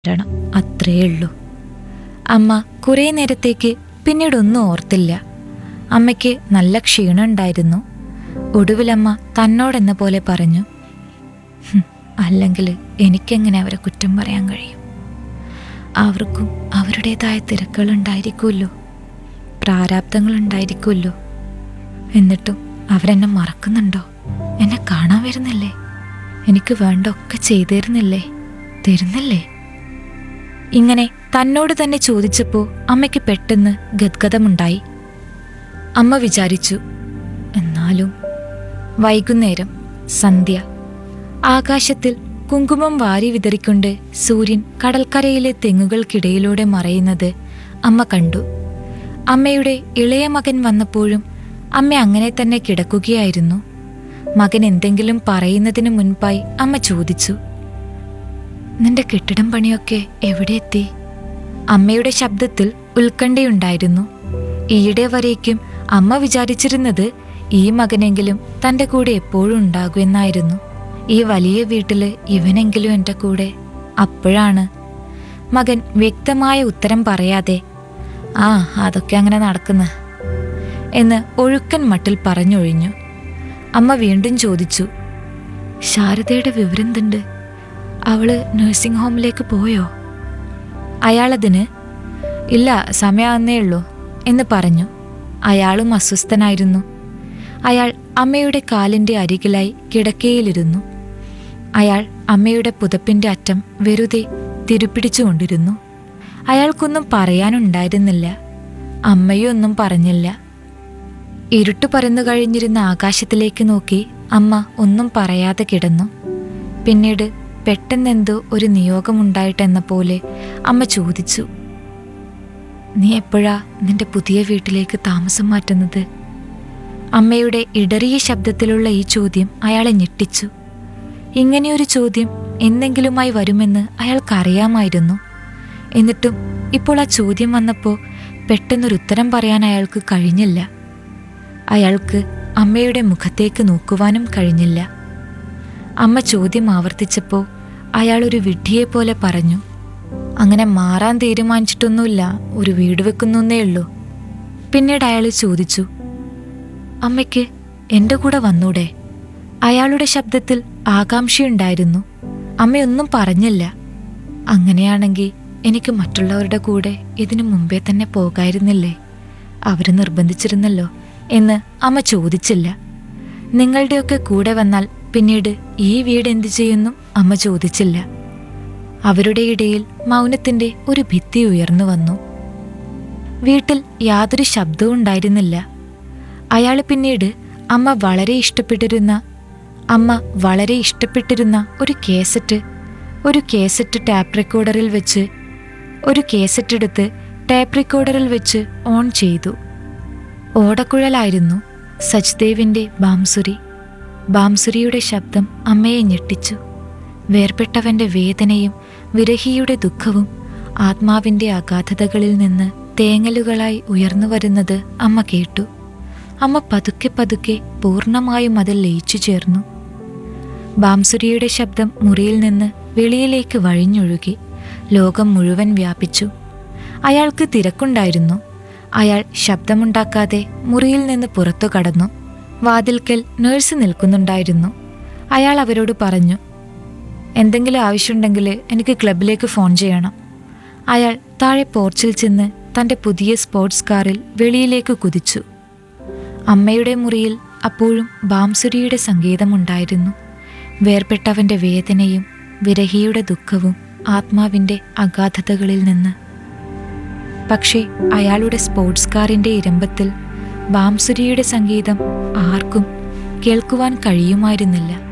രണം അത്രയേ ഉള്ളൂ അമ്മ കുറേ നേരത്തേക്ക് പിന്നീടൊന്നും ഓർത്തില്ല അമ്മയ്ക്ക് നല്ല ക്ഷീണമുണ്ടായിരുന്നു ഒടുവിലമ്മ തന്നോടെന്ന പോലെ പറഞ്ഞു അല്ലെങ്കിൽ എനിക്കെങ്ങനെ അവരെ കുറ്റം പറയാൻ കഴിയും അവർക്കും അവരുടേതായ തിരക്കുകളുണ്ടായിരിക്കുമല്ലോ പ്രാരാബ്ദങ്ങളുണ്ടായിരിക്കുമല്ലോ എന്നിട്ടും അവരെന്നെ മറക്കുന്നുണ്ടോ എന്നെ കാണാൻ വരുന്നില്ലേ എനിക്ക് വേണ്ട ഒക്കെ ചെയ്തു തരുന്നില്ലേ തരുന്നില്ലേ ഇങ്ങനെ തന്നോട് തന്നെ ചോദിച്ചപ്പോൾ അമ്മയ്ക്ക് പെട്ടെന്ന് ഗദ്ഗതമുണ്ടായി അമ്മ വിചാരിച്ചു എന്നാലും വൈകുന്നേരം സന്ധ്യ ആകാശത്തിൽ കുങ്കുമം വാരി വിതറിക്കൊണ്ട് സൂര്യൻ കടൽക്കരയിലെ തെങ്ങുകൾക്കിടയിലൂടെ മറയുന്നത് അമ്മ കണ്ടു അമ്മയുടെ ഇളയ മകൻ വന്നപ്പോഴും അമ്മ അങ്ങനെ തന്നെ കിടക്കുകയായിരുന്നു മകൻ എന്തെങ്കിലും പറയുന്നതിന് മുൻപായി അമ്മ ചോദിച്ചു നിന്റെ കെട്ടിടം പണിയൊക്കെ എവിടെ എത്തി അമ്മയുടെ ശബ്ദത്തിൽ ഉത്കണ്ഠയുണ്ടായിരുന്നു ഈയിടെ വരേക്കും അമ്മ വിചാരിച്ചിരുന്നത് ഈ മകനെങ്കിലും തന്റെ കൂടെ എപ്പോഴും ഉണ്ടാകുമെന്നായിരുന്നു ഈ വലിയ വീട്ടില് ഇവനെങ്കിലും എൻ്റെ കൂടെ അപ്പോഴാണ് മകൻ വ്യക്തമായ ഉത്തരം പറയാതെ ആ അതൊക്കെ അങ്ങനെ നടക്കുന്നു എന്ന് ഒഴുക്കൻ മട്ടിൽ പറഞ്ഞൊഴിഞ്ഞു അമ്മ വീണ്ടും ചോദിച്ചു ശാരദയുടെ വിവരം എന്തുണ്ട് അവള് നഴ്സിംഗ് ഹോമിലേക്ക് പോയോ അയാളതിന് ഇല്ല സമയാന്നേ ഉള്ളൂ എന്ന് പറഞ്ഞു അയാളും അസ്വസ്ഥനായിരുന്നു അയാൾ അമ്മയുടെ കാലിന്റെ അരികിലായി കിടക്കയിലിരുന്നു അയാൾ അമ്മയുടെ പുതപ്പിന്റെ അറ്റം വെറുതെ തിരുപ്പിടിച്ചുകൊണ്ടിരുന്നു അയാൾക്കൊന്നും പറയാനുണ്ടായിരുന്നില്ല അമ്മയും ഒന്നും പറഞ്ഞില്ല ഇരുട്ട് പരന്നു കഴിഞ്ഞിരുന്ന ആകാശത്തിലേക്ക് നോക്കി അമ്മ ഒന്നും പറയാതെ കിടന്നു പിന്നീട് പെട്ടെന്നെന്തോ ഒരു നിയോഗമുണ്ടായിട്ടെന്ന പോലെ അമ്മ ചോദിച്ചു നീ എപ്പോഴാ നിന്റെ പുതിയ വീട്ടിലേക്ക് താമസം മാറ്റുന്നത് അമ്മയുടെ ഇടറിയ ശബ്ദത്തിലുള്ള ഈ ചോദ്യം അയാളെ ഞെട്ടിച്ചു ഇങ്ങനെയൊരു ചോദ്യം എന്തെങ്കിലുമായി വരുമെന്ന് അയാൾക്കറിയാമായിരുന്നു എന്നിട്ടും ഇപ്പോൾ ആ ചോദ്യം വന്നപ്പോൾ പെട്ടെന്നൊരു ഉത്തരം പറയാൻ അയാൾക്ക് കഴിഞ്ഞില്ല അയാൾക്ക് അമ്മയുടെ മുഖത്തേക്ക് നോക്കുവാനും കഴിഞ്ഞില്ല അമ്മ ചോദ്യം ആവർത്തിച്ചപ്പോൾ അയാൾ ഒരു വിഡ്ഢിയെപ്പോലെ പറഞ്ഞു അങ്ങനെ മാറാൻ തീരുമാനിച്ചിട്ടൊന്നുമില്ല ഒരു വീട് വെക്കുന്നേ ഉള്ളൂ പിന്നീട് അയാൾ ചോദിച്ചു അമ്മയ്ക്ക് എൻ്റെ കൂടെ വന്നൂടെ അയാളുടെ ശബ്ദത്തിൽ ആകാംക്ഷയുണ്ടായിരുന്നു അമ്മയൊന്നും പറഞ്ഞില്ല അങ്ങനെയാണെങ്കിൽ എനിക്ക് മറ്റുള്ളവരുടെ കൂടെ ഇതിനു മുമ്പേ തന്നെ പോകായിരുന്നില്ലേ അവര് നിർബന്ധിച്ചിരുന്നല്ലോ എന്ന് അമ്മ ചോദിച്ചില്ല നിങ്ങളുടെയൊക്കെ കൂടെ വന്നാൽ പിന്നീട് ഈ വീട് എന്തു ചെയ്യുന്നു അമ്മ ചോദിച്ചില്ല അവരുടെ ഇടയിൽ മൗനത്തിന്റെ ഒരു ഭിത്തി ഉയർന്നു വന്നു വീട്ടിൽ യാതൊരു ശബ്ദവും ഉണ്ടായിരുന്നില്ല അയാൾ പിന്നീട് അമ്മ വളരെ ഇഷ്ടപ്പെട്ടിരുന്ന അമ്മ വളരെ ഇഷ്ടപ്പെട്ടിരുന്ന ഒരു കേസറ്റ് ഒരു കേസറ്റ് ടാപ്പ് റെക്കോർഡറിൽ വെച്ച് ഒരു കേസറ്റ് എടുത്ത് ടാപ്പ് റെക്കോർഡറിൽ വെച്ച് ഓൺ ചെയ്തു ഓടക്കുഴലായിരുന്നു സച്ദേവിന്റെ ബാംസുരി ബാംസുരിയുടെ ശബ്ദം അമ്മയെ ഞെട്ടിച്ചു വേർപെട്ടവന്റെ വേദനയും വിരഹിയുടെ ദുഃഖവും ആത്മാവിന്റെ അഗാധതകളിൽ നിന്ന് തേങ്ങലുകളായി ഉയർന്നു വരുന്നത് അമ്മ കേട്ടു അമ്മ പതുക്കെ പതുക്കെ പൂർണ്ണമായും അതിൽ ലയിച്ചു ചേർന്നു ബാംസുരിയുടെ ശബ്ദം മുറിയിൽ നിന്ന് വെളിയിലേക്ക് വഴിഞ്ഞൊഴുകി ലോകം മുഴുവൻ വ്യാപിച്ചു അയാൾക്ക് തിരക്കുണ്ടായിരുന്നു അയാൾ ശബ്ദമുണ്ടാക്കാതെ മുറിയിൽ നിന്ന് പുറത്തു കടന്നു വാതിൽക്കൽ നേഴ്സ് നിൽക്കുന്നുണ്ടായിരുന്നു അയാൾ അവരോട് പറഞ്ഞു എന്തെങ്കിലും ആവശ്യമുണ്ടെങ്കിൽ എനിക്ക് ക്ലബിലേക്ക് ഫോൺ ചെയ്യണം അയാൾ താഴെ പോർച്ചിൽ ചെന്ന് തൻ്റെ പുതിയ സ്പോർട്സ് കാറിൽ വെളിയിലേക്ക് കുതിച്ചു അമ്മയുടെ മുറിയിൽ അപ്പോഴും ബാംസുരിയുടെ സംഗീതമുണ്ടായിരുന്നു വേർപെട്ടവന്റെ വേദനയും വിരഹിയുടെ ദുഃഖവും ആത്മാവിന്റെ അഗാധതകളിൽ നിന്ന് പക്ഷേ അയാളുടെ സ്പോർട്സ് കാറിന്റെ ഇരമ്പത്തിൽ ബാംസുരിയുടെ സംഗീതം ആർക്കും കേൾക്കുവാൻ കഴിയുമായിരുന്നില്ല